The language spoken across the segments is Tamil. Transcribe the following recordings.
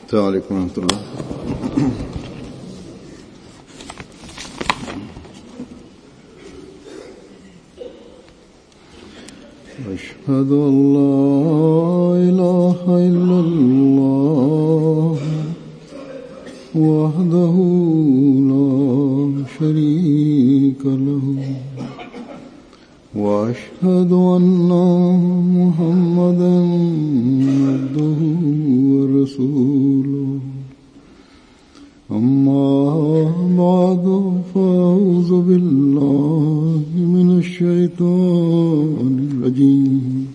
السلام عليكم ورحمة الله أشهد أن لا إله إلا الله وحده لا شريك له وأشهد أن محمدا عبده ورسوله أما بعد فأعوذ بالله من الشيطان الرجيم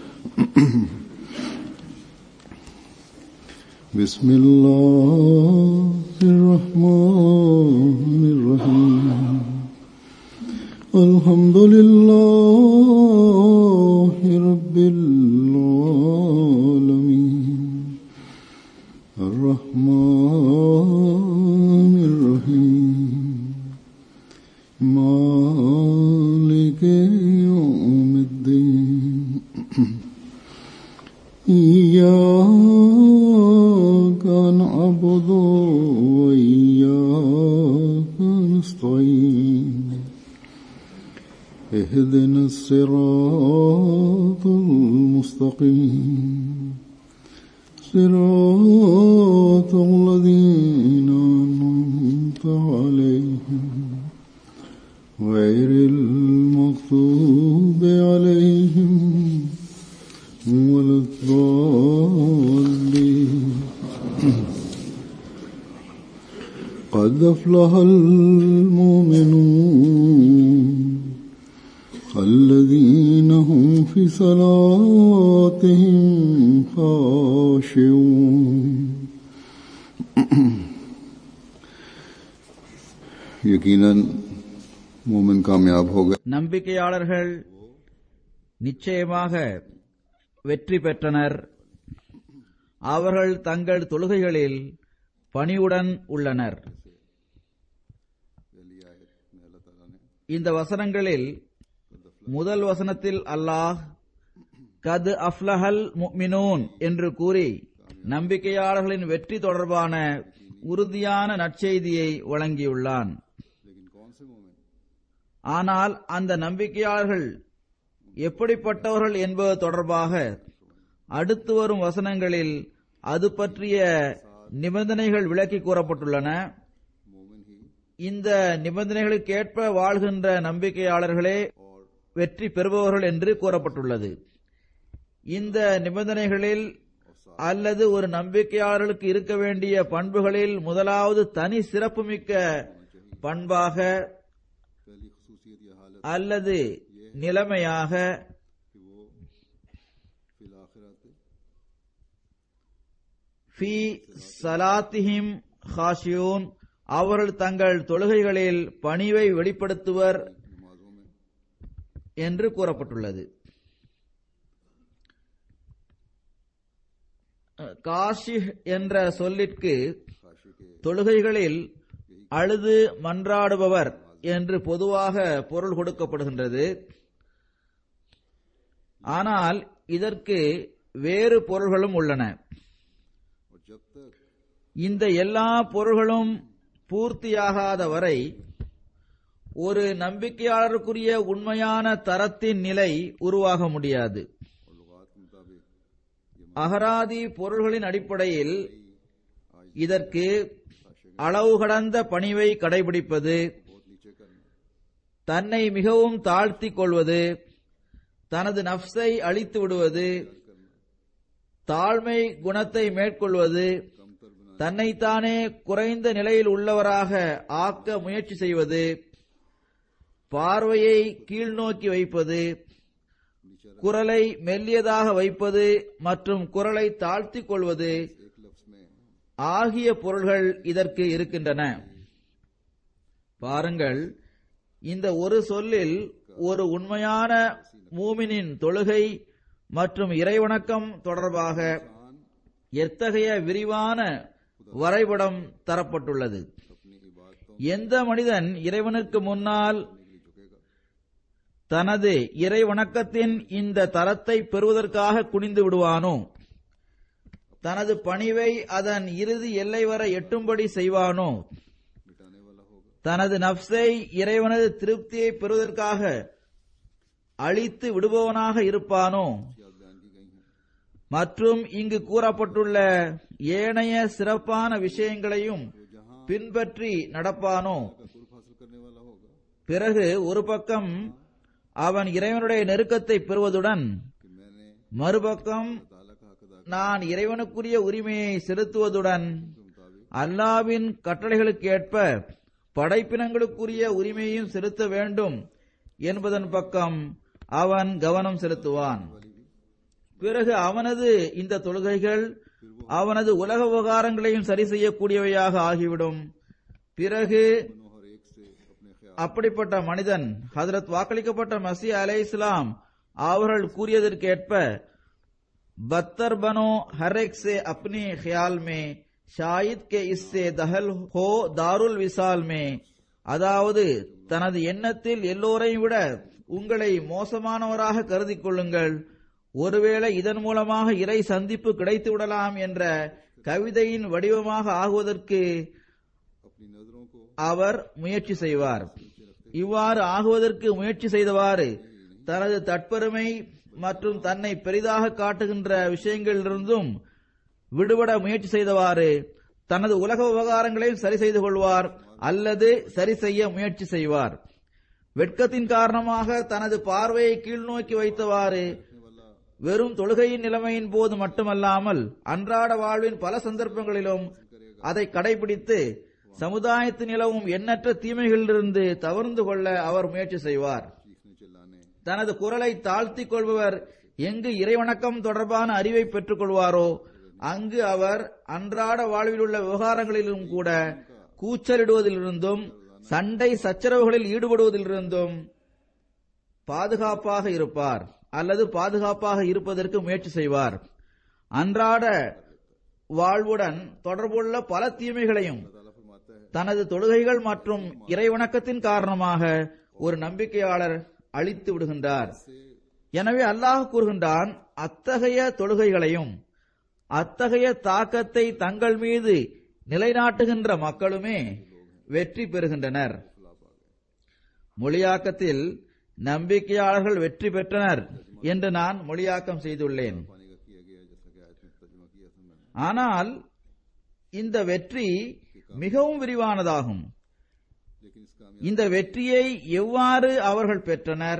بسم الله الرحمن الرحيم الحمد لله رب العالمين الرحمن الرحيم مالك يوم الدين إياك نعبد وإياك نستعين اهدنا الصراط المستقيم صراط الذين أنعمت عليهم غير المغضوب عليهم ولا الضالين قد أفلح المؤمنون الذين هم في صلاتهم خاشعون यकीनन मोमिन कामयाब हो गए நம்பிக்கையாளர்கள் நிச்சயமாக வெற்றி பெற்றனர் அவர்கள் தங்கள் தொழுகைகளில் பணிவுடன் உள்ளனர் இந்த வசனங்களில் முதல் வசனத்தில் அல்லாஹ் கது அஃப்லஹல் முஃமினூன் என்று கூறி நம்பிக்கையாளர்களின் வெற்றி தொடர்பான உறுதியான நற்செய்தியை வழங்கியுள்ளான் ஆனால் அந்த நம்பிக்கையாளர்கள் எப்படிப்பட்டவர்கள் என்பது தொடர்பாக அடுத்து வரும் வசனங்களில் அது பற்றிய நிபந்தனைகள் விளக்கி கூறப்பட்டுள்ளன இந்த நிபந்தனைகளுக்கேற்ப வாழ்கின்ற நம்பிக்கையாளர்களே வெற்றி பெறுபவர்கள் என்று கூறப்பட்டுள்ளது இந்த நிபந்தனைகளில் அல்லது ஒரு நம்பிக்கையாளர்களுக்கு இருக்க வேண்டிய பண்புகளில் முதலாவது தனி சிறப்புமிக்க பண்பாக அல்லது நிலைமையாக ஃபி சலாத்திஹிம் ஹாஷியூன் அவர்கள் தங்கள் தொழுகைகளில் பணிவை வெளிப்படுத்துவர் என்று கூறப்பட்டுள்ளது காஷிஹ் என்ற சொல்லிற்கு தொழுகைகளில் அழுது மன்றாடுபவர் என்று பொதுவாக பொருள் கொடுக்கப்படுகின்றது ஆனால் இதற்கு வேறு பொருள்களும் உள்ளன இந்த எல்லா பொருள்களும் பூர்த்தியாகாத வரை ஒரு நம்பிக்கையாளருக்குரிய உண்மையான தரத்தின் நிலை உருவாக முடியாது அகராதி பொருள்களின் அடிப்படையில் இதற்கு அளவு கடந்த பணிவை கடைபிடிப்பது தன்னை மிகவும் தாழ்த்திக் கொள்வது தனது நப்சை அழித்து விடுவது தாழ்மை குணத்தை மேற்கொள்வது தன்னைத்தானே குறைந்த நிலையில் உள்ளவராக ஆக்க முயற்சி செய்வது பார்வையை கீழ்நோக்கி வைப்பது குரலை மெல்லியதாக வைப்பது மற்றும் குரலை தாழ்த்திக் கொள்வது ஆகிய பொருள்கள் இதற்கு இருக்கின்றன பாருங்கள் இந்த ஒரு சொல்லில் ஒரு உண்மையான மூமினின் தொழுகை மற்றும் இறைவணக்கம் தொடர்பாக எத்தகைய விரிவான வரைபடம் தரப்பட்டுள்ளது எந்த மனிதன் இறைவனுக்கு முன்னால் தனது இறை வணக்கத்தின் இந்த தரத்தை பெறுவதற்காக குனிந்து விடுவானோ தனது பணிவை அதன் இறுதி எல்லை வரை எட்டும்படி செய்வானோ मिटाने वाला होगा தனது நப்சை இறைவனது திருப்தியை பெறுவதற்காக அழித்து விடுபவனாக இருப்பானோ याद बयान की गई हैं மற்றும் இங்கு கூறப்பட்டுள்ள ஏனைய சிறப்பான விஷயங்களையும் பின்பற்றி நடப்பானோ का कुर्ब हासिल करने वाला होगा பிறகு ஒரு பக்கம் அவன் இறைவனுடைய நெருக்கத்தை பெறுவதுடன் कि मैंने மறுபக்கம் ताला का हक अदा நான் இறைவனுக்குரிய உரிமையை செலுத்துவதுடன் के मुताबिक அல்லாவின் கட்டளைகளுக்கு ஏற்ப படைப்பினங்களுக்குரிய உரிமையையும் செலுத்த வேண்டும் என்பதன் பக்கம் அவன் கவனம் செலுத்துவான் பிறகு அவனது இந்த தொழுகைகள் அவனது உலக விவகாரங்களையும் சரி செய்யக்கூடியவையாக ஆகிவிடும் பிறகு मनोहर एक से अपने ख्याल அப்படிப்பட்ட மனிதன் ஹதரத் வாக்களிக்கப்பட்ட மசி அலை இஸ்லாம் அவர்கள் கூறியதற்கேற்ப बदतर बनो हर एक से अपने ख्याल में शायद के इससे दहल हो दारुल विसाल में அதாவது தனது எண்ணத்தில் எல்லோரையும் விட உங்களை மோசமானவராக கருதிக் கொள்ளுங்கள் ஒருவேளை இதன் மூலமாக இறை சந்திப்பு கிடைத்து விடலாம் என்ற கவிதையின் வடிவமாக ஆகுவதற்கு अपनी नजरों को அவர் முயற்சி செய்வார் இவ்வாறு ஆகுவதற்கு முயற்சி செய்தவாறு தனது தற்பெருமை மற்றும் தன்னை பெரிதாக காட்டுகின்ற விஷயங்களிலிருந்தும் விடுபட முயற்சி செய்தவாறு தனது உலக விவகாரங்களையும் சரி செய்து கொள்வார் அல்லது சரி செய்ய முயற்சி செய்வார் வெட்கத்தின் காரணமாக தனது பார்வையை கீழ்நோக்கி வைத்தவாறு வெறும் தொழுகையின் நிலைமையின் போது மட்டுமல்லாமல் அன்றாட வாழ்வின் பல சந்தர்ப்பங்களிலும் அதை கடைபிடித்து சமுதாயத்தில் நிலவும் எண்ணற்ற தீமைகளிலிருந்து தவிர்ந்து கொள்ள அவர் முயற்சி செய்வார் चीखने चिल्लाने தனது குரலை தாழ்த்திக் கொள்பவர் எங்கு இறைவணக்கம் தொடர்பான அறிவை பெற்றுக் கொள்வாரோ அங்கு அவர் அன்றாட வாழ்வில் உள்ள விவகாரங்களிலும் கூட கூச்சலிடுவதிலிருந்தும் சண்டை சச்சரவுகளில் ஈடுபடுவதிலிருந்தும் பாதுகாப்பாக இருப்பார் அல்லது பாதுகாப்பாக இருப்பதற்கு முயற்சி செய்வார் அன்றாட வாழ்வுடன் தொடர்புள்ள பல தீமைகளையும் ताला फरमाता है தனது தொழுகைகள் மற்றும் இறைவணக்கத்தின் காரணமாக ஒரு நம்பிக்கையாளர் அழித்து விடுகின்றார் எனவே அல்லாஹ் கூறுகின்றான் அத்தகைய தொழுகைகளையும் அத்தகைய தாக்கத்தை தங்கள் மீது நிலைநாட்டுகின்ற மக்களுமே வெற்றி பெறுகின்றனர் மொழியாக்கத்தில் நம்பிக்கையாளர்கள் வெற்றி பெற்றனர் என்று நான் மொழியாக்கம் செய்துள்ளேன் पानी का किया गया जैसा कि आयत में तर्जुमा किया था मैंने ஆனால் இந்த வெற்றி மிகவும் விரிவானதாகும் लेकिन इस कामयाब இந்த வெற்றியை எவ்வாறு அவர்கள் பெற்றனர்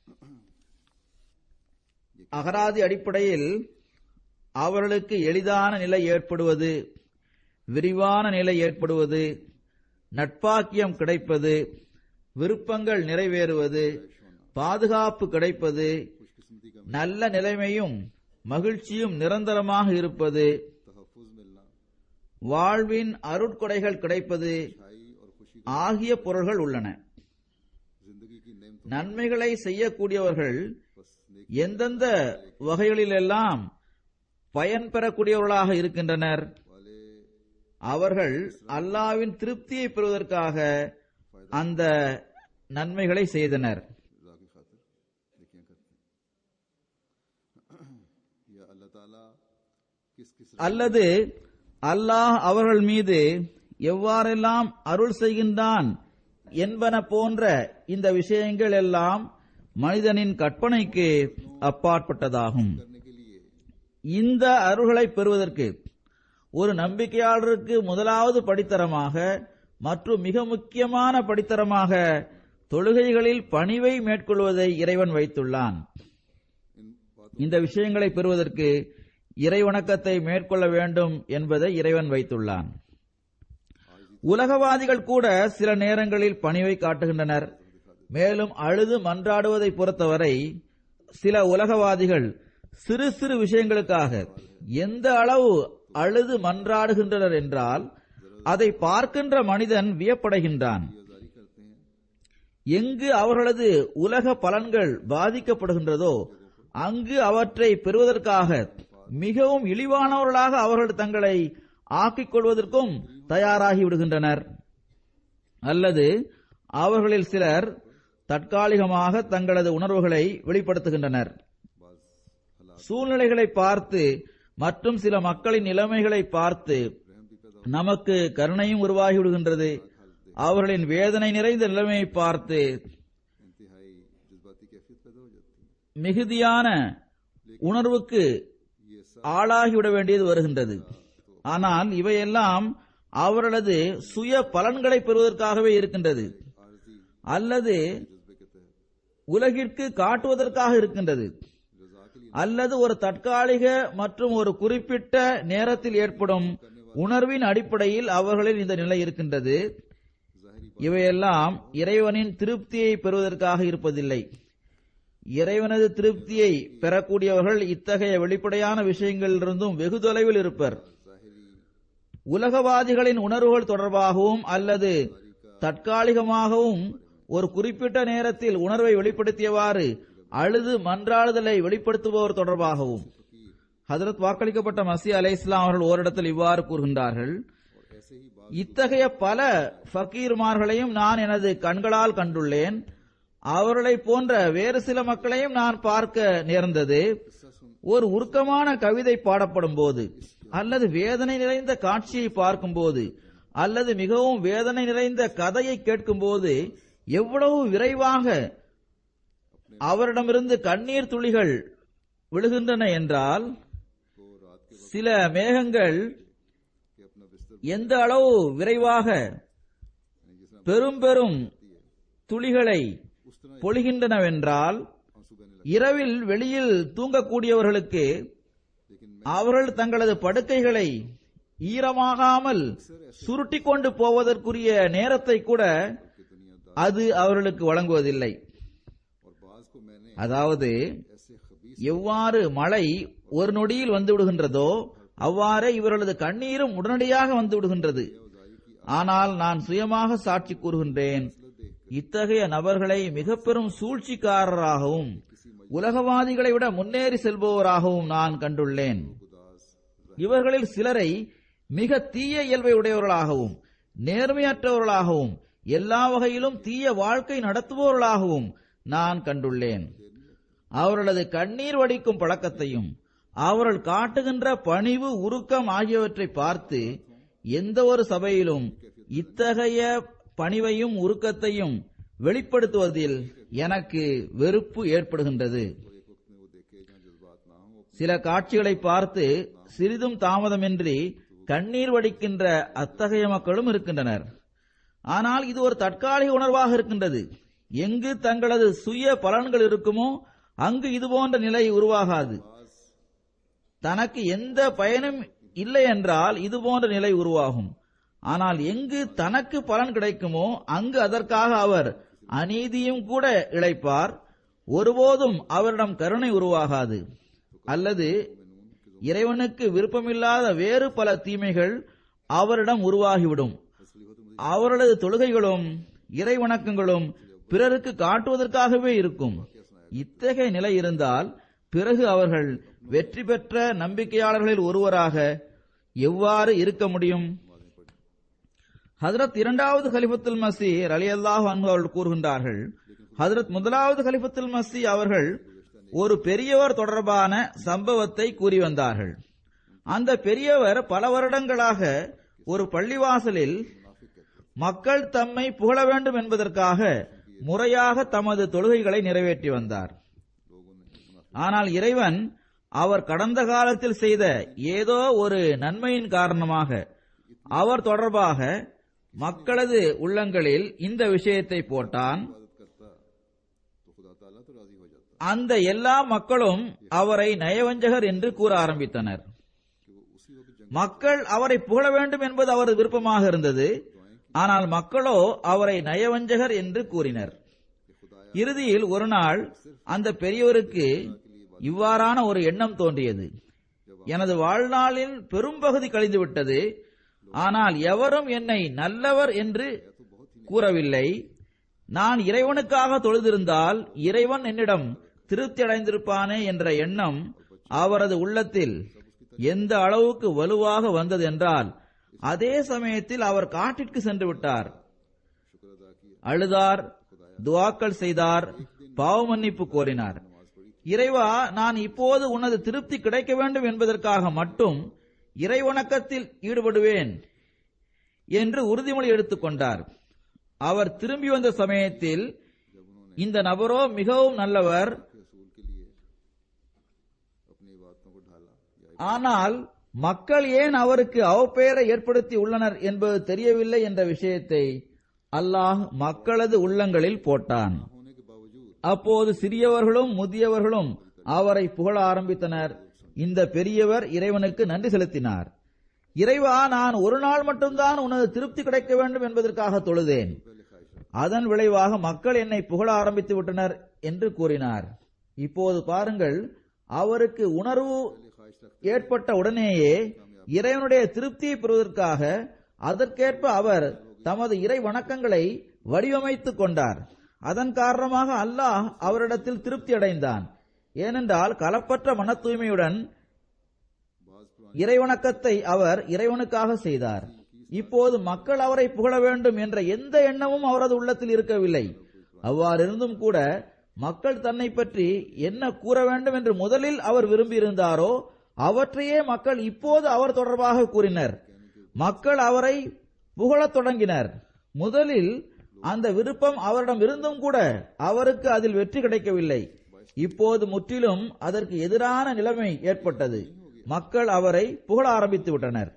அகராதி அடிப்படையில் அவர்களுக்கு எளிதான நிலை ஏற்படுவது விரிவான நிலை ஏற்படுவது நட்பாக்கியம் கிடைப்பது விருப்பங்கள் நிறைவேறுவது பாதுகாப்பு கிடைப்பது खुशकिस्मती का நல்ல நிலைமையும் மகிழ்ச்சியும் நிரந்தரமாக இருப்பது तहफुज मिलना வாழ்வின் அருட்கொடைகள் கிடைப்பது छाई और खुशी ஆகிய பொருள்கள் உள்ளன जिंदगी की नेम நன்மைகளை செய்யக்கூடியவர்கள் बस नेक எந்தெந்த வகைகளிலெல்லாம் பயன் பெறக்கூடியவர்களாக இருக்கின்றனர் वाले அவர்கள் அல்லாவின் திருப்தியை பெறுவதற்காக அந்த நன்மைகளை செய்தனர் रजा की खातिर नेकियां करते हैं या अल्लाह ताला किस किस அல்லது அல்லாஹ் அவர்கள் மீது எவ்வாறெல்லாம் அருள் செய்கின்றான் என்பன போன்ற இந்த விஷயங்கள் எல்லாம் மனிதனின் கற்பனைக்கு அப்பாற்பட்டதாகும் करने के लिए இந்த அருள்களை பெறுவதற்கு ஒரு நம்பிக்கையாளருக்கு முதலாவது படித்தரமாக மற்றும் மிக முக்கியமான படித்தரமாக தொழுகைகளில் பணிவை மேற்கொள்வதை இறைவன் வைத்துள்ளான் इन बातों இந்த விஷயங்களை பெறுவதற்கு இறைவணக்கத்தை மேற்கொள்ள வேண்டும் என்பதை இறைவன் வைத்துள்ளான் உலகவாதிகள் கூட சில நேரங்களில் பணிவை காட்டுகின்றனர் மேலும் அழுது மன்றாடுவதை பொறுத்தவரை சில உலகவாதிகள் சிறு சிறு விஷயங்களுக்காக எந்த அளவு அழுது மன்றாடுகின்றனர் என்றால் அதை பார்க்கின்ற மனிதன் வியப்படைகின்றான் जारी करते हैं எங்கு அவர்களது உலக பலன்கள் பாதிக்கப்படுகின்றதோ அங்கு அவற்றை பெறுவதற்காக மிகவும் இழிவானவர்களாக அவர்கள் தங்களை ஆக்கிக் கொள்வதற்கும் தயாராகி விடுகின்றனர் அல்லது அவர்களில் சிலர் தற்காலிகமாக தங்களது உணர்வுகளை வெளிப்படுத்துகின்றனர் बाज हालात சூழ்நிலைகளை பார்த்து மற்றும் சில மக்களின் நிலைமைகளை பார்த்து நமக்கு கருணையும் உருவாகி விடுகின்றது அவர்களின் வேதனை நிறைந்த நிலைமையை பார்த்து इंतहाई जज्बाती कैफियत पैदा हो जाती है மிகுதியான உணர்வுக்கு ये सब ஆளாகிவிட வேண்டியது வருகின்றது ஆனால் இவையெல்லாம் அவர்களது சுய பலன்களை பெறுவதற்காகவே இருக்கின்றது आरजी அல்லது जज्बे के तहत உலகிற்கு காட்டுவதற்காக இருக்கின்றது रजा के लिए அல்லது ஒரு தற்காலிக மற்றும் ஒரு குறிப்பிட்ட நேரத்தில் ஏற்படும் உணர்வின் அடிப்படையில் அவர்களில் இந்த நிலை இருக்கின்றது जाहिरी இவையெல்லாம் இறைவனின் திருப்தியை பெறுவதற்காக இருப்பதில்லை இறைவனது திருப்தியை பெறக்கூடியவர்கள் இத்தகைய வெளிப்படையான விஷயங்களிலிருந்தும் வெகு தொலைவில் இருப்பர் जाहिरी உலகவாதிகளின் உணர்வுகள் தொடர்பாகவும் அல்லது தற்காலிகமாகவும் ஒரு குறிப்பிட்ட நேரத்தில் உணர்வை வெளிப்படுத்தியவாறு அழுது மன்றாடுதலை வெளிப்படுத்துபவர் தொடர்பாகவும் ஹதரத் வாக்களிக்கப்பட்ட மசி அலை இஸ்லாம் அவர்கள் ஓரிடத்தில் இவ்வாறு கூறுகின்றார்கள் और ऐसे ही बात இத்தகைய பல ஃபக்கீர்மார்களையும் நான் எனது கண்களால் கண்டுள்ளேன் அவர்களை போன்ற வேறு சில மக்களையும் நான் பார்க்க நேர்ந்தது ஒரு உருக்கமான கவிதை பாடப்படும் போது அல்லது வேதனை நிறைந்த காட்சியை பார்க்கும்போது அல்லது மிகவும் வேதனை நிறைந்த கதையை கேட்கும்போது எவ்வளவு விரைவாக அவரிடமிருந்து கண்ணீர் துளிகள் விழுகின்றன என்றால் को रात के சில மேகங்கள் के अपना बिस्तर எந்த அளவு விரைவாக यानी जिस तरह பெரும் பெரும் துளிகளை उस तरह பொழிகின்றனவென்றால் आंसू बहने இரவில் வெளியில் தூங்கக்கூடியவர்களுக்கு लगे लेकिन मैं அவர்கள் தங்களது படுக்கைகளை ஈரமாகாமல் சுருட்டி கொண்டு போவதற்குரிய நேரத்தை கூட कि दुनिया அது அவர்களுக்கு வழங்குவதில்லை और बाज को मैंने அதாவது ऐसे खबीस எவ்வாறு மழை ஒரு நொடியில் வந்து விடுகின்றதோ அவ்வாறே இவர்களது கண்ணீரும் உடனடியாக வந்து விடுகின்றது ஆனால் நான் சுயமாக சாட்சி கூறுகின்றேன் இத்தகைய நபர்களை மிக பெரும் சூழ்ச்சிக்காரராகவும் உலகவாதிகளை விட முன்னேறி செல்பவராகவும் நான் கண்டுள்ளேன் இவர்களில் சிலரை மிக தீய இயல்பை உடையவர்களாகவும் நேர்மையற்றவர்களாகவும் எல்லா வகையிலும் தீய வாழ்க்கை நடத்துபவர்களாகவும் நான் கண்டுள்ளேன் அவர்களது கண்ணீர் வடிக்கும் பழக்கத்தையும் அவர்கள் காட்டுகின்ற பணிவு உருக்கம் ஆகியவற்றை பார்த்து எந்த ஒரு சபையிலும் இத்தகைய பணிவையும் உருக்கத்தையும் வெளிப்படுத்துவதில் எனக்கு வெறுப்பு ஏற்படுகின்றது एक वक्त में वो देखे जहाँ जज्बात ना हो சில காட்சிகளை பார்த்து சிறிதும் தாமதமின்றி கண்ணீர் வடிக்கின்ற அத்தகைய மக்களும் இருக்கின்றனர் ஆனால் இது ஒரு தற்காலிக உணர்வாக இருக்கின்றது எங்கு தங்களது சுய பலன்கள் இருக்குமோ அங்கு இதுபோன்ற நிலை உருவாகாது தனக்கு எந்த பயனும் இல்லை என்றால் இதுபோன்ற நிலை உருவாகும் ஆனால் எங்கு தனக்கு பலன் கிடைக்குமோ அங்கு அதற்காக அவர் அநீதியும் கூட இழைப்பார் ஒருபோதும் அவரிடம் கருணை உருவாகாது அல்லது இறைவனுக்கு விருப்பமில்லாத வேறு பல தீமைகள் அவரிடம் உருவாகிவிடும் அவர்களது தொழுகைகளும் இறை வணக்கங்களும் பிறருக்கு காட்டுவதற்காகவே இருக்கும் இத்தகைய நிலை இருந்தால் பிறகு அவர்கள் வெற்றி பெற்ற நம்பிக்கையாளர்களில் ஒருவராக எவ்வாறு இருக்க முடியும் ஹதரத் இரண்டாவது கலிஃபத்துல் மசி அலி அல்லாஹ் அவர்கள் கூறுகின்றார்கள் ஹதரத் முதலாவது கலிஃபத்துல் மசி அவர்கள் ஒரு பெரியவர் தொடர்பான சம்பவத்தை கூறி வந்தார்கள் அந்த பெரியவர் பல வருடங்களாக ஒரு பள்ளிவாசலில் மக்கள் தம்மை புகழ வேண்டும் என்பதற்காக முறையாக தமது தொழுகைகளை நிறைவேற்றி வந்தார் ஆனால் இறைவன் அவர் கடந்த காலத்தில் செய்த ஏதோ ஒரு நன்மையின் காரணமாக அவர் தொடர்பாக மக்களது உள்ளங்களில் இந்த விஷயத்தை போட்டான் इबादत करता तो खुदा ताला तो राजी हो जाता அந்த எல்லா மக்களும் அவரை நயவஞ்சகர் என்று கூற ஆரம்பித்தனர் कि वो उसी वक्त जंग மக்கள் அவரை புகழ வேண்டும் என்பது அவரது விருப்பமாக இருந்தது ஆனால் மக்களோ அவரை நயவஞ்சகர் என்று கூறினர் இறுதியில் ஒரு நாள் அந்த பெரியவருக்கு இவ்வாறான ஒரு எண்ணம் தோன்றியது எனது வாழ்நாளின் பெரும்பகுதி கழிந்துவிட்டது ஆனால் எவரும் என்னை நல்லவர் என்று கூறவில்லை நான் இறைவனுக்காக தொழுதிருந்தால் இறைவன் என்னிடம் திருப்தி அடைந்திருப்பானே என்ற எண்ணம் அவரது உள்ளத்தில் எந்த அளவுக்கு வலுவாக வந்தது என்றால் அதே சமயத்தில் அவர் காட்டிற்கு சென்று விட்டார் அழுதார் துவாக்கள் செய்தார் பாவ மன்னிப்பு கோரினார் இறைவா நான் இப்போது உனது திருப்தி கிடைக்க வேண்டும் என்பதற்காக மட்டும் இறைவணக்கத்தில் ஈடுபடுவேன் என்று உறுதிமொழி எடுத்துக்கொண்டார் அவர் திரும்பி வந்த சமயத்தில் இந்த நபரோ மிகவும் நல்லவர் रसूल के लिए अपनी बातों को ढाला या ஆனால் மக்கள் ஏன் அவருக்கு அவப்பெயரை ஏற்படுத்தி உள்ளனர் என்பது தெரியவில்லை என்ற விஷயத்தை அல்லாஹ் மக்களது உள்ளங்களில் போட்டான் होने के बावजूद அப்போது சிறியவர்களும் முதியவர்களும் அவரை புகழ ஆரம்பித்தனர் இந்த பெரியவர் இறைவனுக்கு நன்றி செலுத்தினார் இறைவா நான் ஒரு நாள் மட்டும்தான் உனது திருப்தி கிடைக்க வேண்டும் என்பதற்காக தொழுதேன் அதன் விளைவாக மக்கள் என்னை புகழ ஆரம்பித்து விட்டனர் என்று கூறினார் இப்போது பாருங்கள் அவருக்கு உணர்வு ஏற்பட்ட உடனேயே இறைவனுடைய திருப்தியை பெறுவதற்காக அதற்கேற்ப அவர் தமது இறை வணக்கங்களை வடிவமைத்துக் கொண்டார் அதன் காரணமாக அல்லாஹ் அவரிடத்தில் திருப்தி அடைந்தான் ஏனென்றால் கலப்பற்ற மன தூய்மையுடன் இறைவணக்கத்தை அவர் இறைவனுக்காக செய்தார் இப்போது மக்கள் அவரை புகழ வேண்டும் என்ற எந்த எண்ணமும் அவரது உள்ளத்தில் இருக்கவில்லை அவ்வாறிருந்தும் கூட மக்கள் தன்னை பற்றி என்ன கூற வேண்டும் என்று முதலில் அவர் விரும்பியிருந்தாரோ அவற்றையே மக்கள் இப்போது அவர் தொடர்பாக கூறினர் மக்கள் அவரை புகழத் தொடங்கினர் முதலில் அந்த விருப்பம் அவரிடம் இருந்தும் கூட அவருக்கு அதில் வெற்றி கிடைக்கவில்லை இப்போது முற்றிலும் அதற்கு எதிரான நிலைமை ஏற்பட்டது மக்கள் அவரை புகழ ஆரம்பித்து விட்டனர்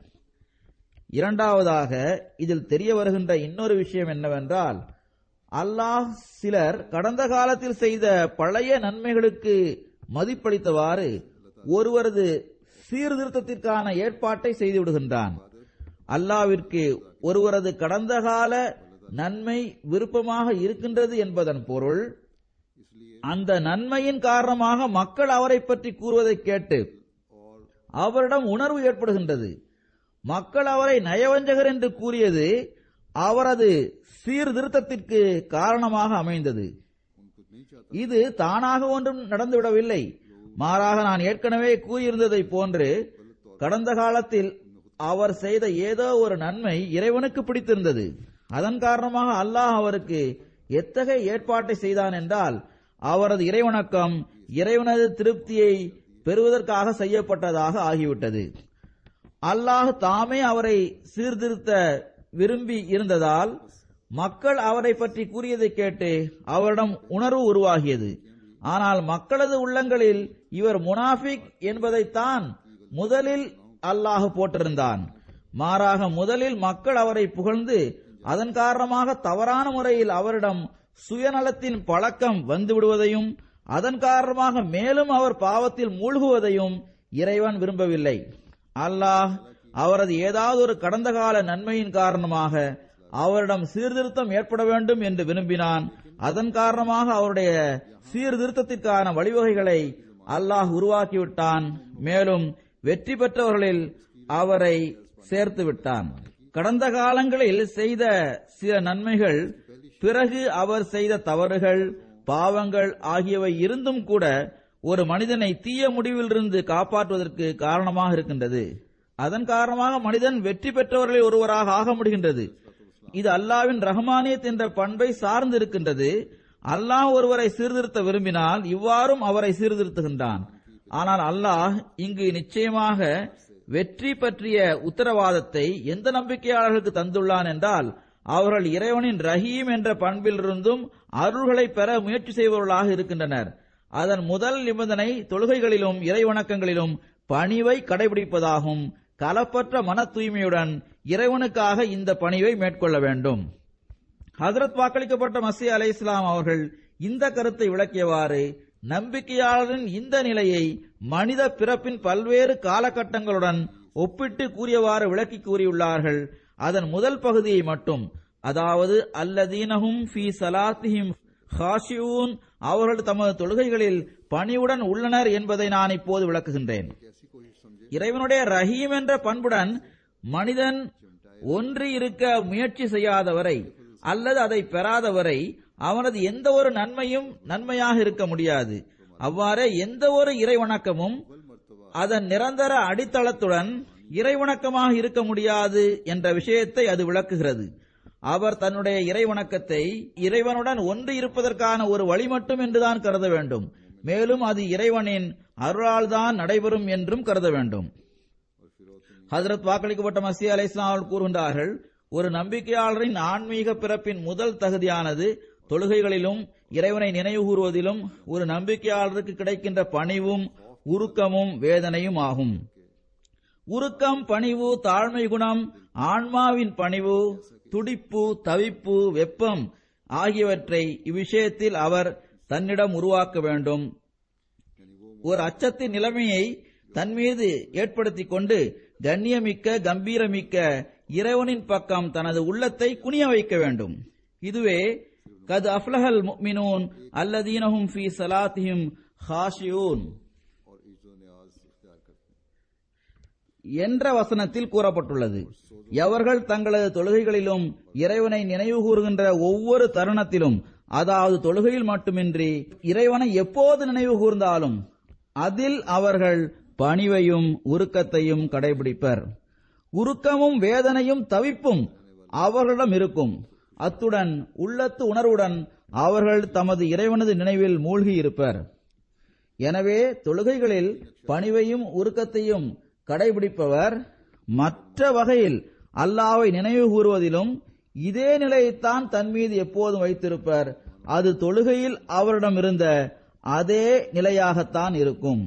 இரண்டாவதாக இதில் தெரிய வருகின்ற இன்னொரு விஷயம் என்னவென்றால் அல்லாஹ் சிலர் கடந்த காலத்தில் செய்த பழைய நன்மைகளுக்கு மதிப்பளித்தவாறு ஒருவரது சீர்திருத்தத்திற்கான ஏற்பாட்டை செய்து விடுகின்றான் அல்லாவிற்கு ஒருவரது கடந்த கால நன்மை விருப்பமாக இருக்கின்றது என்பதன் பொருள் அந்த நன்மையின் காரணமாக மக்கள் அவரை பற்றி கூறுவதை கேட்டு அவரிடம் உணர்வு ஏற்படுகின்றது மக்கள் அவரை நயவஞ்சகர் என்று கூறியது அவரது சீர்திருத்தத்திற்கு காரணமாக அமைந்தது இது தானாக ஒன்றும் நடந்துவிடவில்லை மாறாக நான் ஏற்கனவே கூறியிருந்ததை போன்று கடந்த காலத்தில் அவர் செய்த ஏதோ ஒரு நன்மை இறைவனுக்கு பிடித்திருந்தது அதன் காரணமாக அல்லாஹ் அவருக்கு எத்தகைய ஏற்பாட்டை செய்தான் என்றால் அவரது இறைவணக்கம் இறைவனது திருப்தியை பெறுவதற்காக செய்யப்பட்டதாக ஆகிவிட்டது அல்லாஹ் தாமே அவரை சீர்திருத்த விரும்பி இருந்ததால் மக்கள் அவரை பற்றி கூறியதை கேட்டு அவரிடம் உணர்வு உருவாகியது ஆனால் மக்களது உள்ளங்களில் இவர் முனாஃபிக் என்பதைத்தான் முதலில் அல்லாஹ் போட்டிருந்தான் மாறாக முதலில் மக்கள் அவரை புகழ்ந்து அதன் காரணமாக தவறான முறையில் அவரிடம் சுயநலத்தின் பழக்கம் வந்துவிடுவதையும் அதன் காரணமாக மேலும் அவர் பாவத்தில் மூழ்குவதையும் இறைவன் விரும்பவில்லை அல்லாஹ் அவரது ஏதாவது ஒரு கடந்த கால நன்மையின் காரணமாக அவரிடம் சீர்திருத்தம் ஏற்பட வேண்டும் என்று விரும்பினான் அதன் காரணமாக அவருடைய சீர்திருத்தத்திற்கான வழிவகைகளை அல்லாஹ் உருவாக்கிவிட்டான் மேலும் வெற்றி பெற்றவர்களில் அவரை சேர்த்து விட்டான் கடந்த காலங்களில் செய்த சில நன்மைகள் பிறகு அவர் செய்த தவறுகள் பாவங்கள் ஆகியவை இருந்தும் கூட ஒரு மனிதனை தீய முடிவிலிருந்து காப்பாற்றுவதற்கு காரணமாக இருக்கின்றது அதன் காரணமாக மனிதன் வெற்றி பெற்றவர்களில் ஒருவராக ஆக முடிகின்றது இது அல்லாவின் ரஹ்மானியத் என்ற பண்பை சார்ந்து இருக்கின்றது அல்லாஹ் ஒருவரை சீர்திருத்த விரும்பினால் இவ்வாறும் அவரை சீர்திருத்துகின்றான் ஆனால் அல்லாஹ் இங்கு நிச்சயமாக வெற்றி பற்றிய உத்தரவாதத்தை எந்த நம்பிக்கையாளர்களுக்கு தந்துள்ளான் என்றால் அவர்கள் இறைவனின் ரஹீம் என்ற பண்பிலிருந்தும் அருள்களை பெற முயற்சி செய்பவர்களாக இருக்கின்றனர் அதன் முதல் நிபந்தனை தொழுகைகளிலும் இறைவணக்கங்களிலும் பணிவை கடைபிடிப்பதாகும் கலப்பற்ற மன தூய்மையுடன் இறைவனுக்காக இந்த பணிவை மேற்கொள்ள வேண்டும் ஹசரத் வாக்களிக்கப்பட்ட மசி அலை இஸ்லாம் அவர்கள் இந்த கருத்தை விளக்கியவாறு நம்பிக்கையாளரின் இந்த நிலையை மனித பிறப்பின் பல்வேறு காலகட்டங்களுடன் ஒப்பிட்டு கூறியவாறு விளக்கி கூறியுள்ளார்கள் அதன் முதல் பகுதியை மட்டும் அதாவது அல்லதீனஹும் ஃபி சலாத்திஹிம் ஹாஷியூன் அவர்கள் தமது தொழுகைகளில் பணிவுடன் உள்ளனர் என்பதை நான் இப்போது விளக்குகின்றேன் இறைவனுடைய ரஹீம் என்ற பண்புடன் மனிதன் ஒன்றி இருக்க முயற்சி செய்யாதவரை அல்லது அதை பெறாதவரை அவனது எந்த ஒரு நன்மையும் நன்மையாக இருக்க முடியாது அவ்வாறே எந்த ஒரு இறைவணக்கமும் அதன் நிரந்தர அடித்தளத்துடன் இறைவணக்கமாக இருக்க முடியாது என்ற விஷயத்தை அது விளக்குகிறது அவர் தன்னுடைய இறைவணக்கத்தை இறைவனுடன் ஒன்று இருப்பதற்கான ஒரு வழி மட்டும் என்றுதான் கருத வேண்டும் மேலும் அது இறைவனின் அருளால்தான் நடைபெறும் என்றும் கருத வேண்டும் ஹசரத் வாக்களிக்கப்பட்ட மசி அலை இஸ்லாம் கூறுகின்றார்கள் ஒரு நம்பிக்கையாளரின் ஆன்மீக பிறப்பின் முதல் தகுதியானது தொழுகைகளிலும் இறைவனை நினைவு கூறுவதிலும் ஒரு நம்பிக்கையாளருக்கு கிடைக்கின்ற பணிவும் உருக்கமும் வேதனையும் ஆகும் உருக்கம் பணிவு தாழ்மை குணம் ஆன்மாவின் பணிவு துடிப்பு தவிப்பு வெப்பம் ஆகியவற்றை இவ்விஷயத்தில் அவர் தன்னிடம் உருவாக்க வேண்டும் ஒரு அச்சத்தின் நிலைமையை தன் மீது ஏற்படுத்திக் கொண்டு கண்ணியமிக்க கம்பீரமிக்க இறைவனின் பக்கம் தனது உள்ளத்தை குனிய வைக்க வேண்டும் இதுவே கது அஃப்லஹல் முஃமினூன் அல்லதீனஹும் ஃபீ ஸலாத்திஹிம் ஹாஷியூன் और इज्जो न्याज इख्तियार करते हैं என்ற வசனத்தில் கூறப்பட்டுள்ளது எவர்கள் தங்களது தொழுகைகளிலும் இறைவனை நினைவு கூறுகின்ற ஒவ்வொரு தருணத்திலும் அதாவது தொழுகையில் மட்டுமின்றி இறைவனை எப்போது நினைவு கூர்ந்தாலும் அதில் அவர்கள் பணிவையும் உருக்கத்தையும் கடைபிடிப்பர் உருக்கமும் வேதனையும் தவிப்பும் அவர்களிடம் இருக்கும் அத்துடன் உள்ளத்து உணர்வுடன் அவர்கள் தமது இறைவனது நினைவில் மூழ்கி இருப்பர் எனவே தொழுகைகளில் பணிவையும் உருக்கத்தையும் கடைபிடிப்பவர் மற்ற வகையில் அல்லாவை நினைவு கூறுவதிலும் இதே நிலையைத்தான் தன் மீது எப்போதும் வைத்திருப்பர் அது தொழுகையில் அவரிடம் இருந்த அதே நிலையாகத்தான் இருக்கும்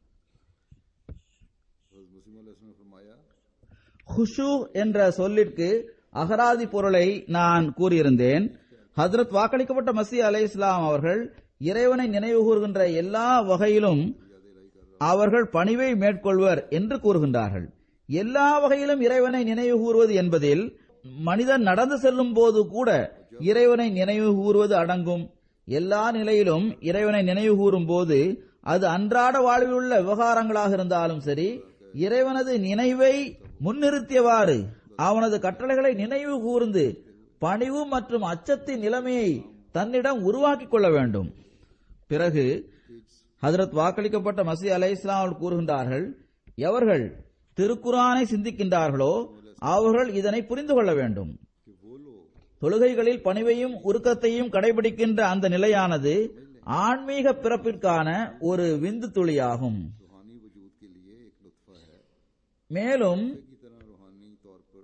हज़रत मुस्लिम अलैहि ने फरमाया ஹுஷு என்ற சொல்லிற்கு அகராதி பொருளை நான் கூறியிருந்தேன் ஹஜரத் வாக்களிக்கப்பட்ட மசி அலை இஸ்லாம் அவர்கள் இறைவனை நினைவு கூறுகின்ற எல்லா வகையிலும் அவர்கள் பணிவை மேற்கொள்வர் என்று கூறுகின்றார்கள் எல்லா வகையிலும் இறைவனை நினைவு கூறுவது என்பதில் மனிதன் நடந்து செல்லும் போது கூட இறைவனை நினைவு கூறுவது அடங்கும் எல்லா நிலையிலும் இறைவனை நினைவு கூறும் போது அது அன்றாட வாழ்வில் உள்ள விவகாரங்களாக இருந்தாலும் சரி இறைவனது நினைவை முன்னிறுத்தியவாறு அவனது கட்டளைகளை நினைவு கூர்ந்து பணிவு மற்றும் அச்சத்தின் நிலைமையை தன்னிடம் உருவாக்கிக் கொள்ள வேண்டும் பிறகு ஹஜரத் வாக்களிக்கப்பட்ட மசி அலை இஸ்லாம் கூறுகின்றார்கள் எவர்கள் திருக்குரானை சிந்திக்கின்றார்களோ அவர்கள் இதனை புரிந்து கொள்ள வேண்டும் कि वो लोग தொழுகைகளில் பணிவையும் உருக்கத்தையும் கடைபிடிக்கின்ற அந்த நிலையானது ஆன்மீக பிறப்பிற்கான ஒரு விந்து துளியாகும் रूहानी वजूद के लिए एक लुत्फा है மேலும் की तरह रूहानी तौर पर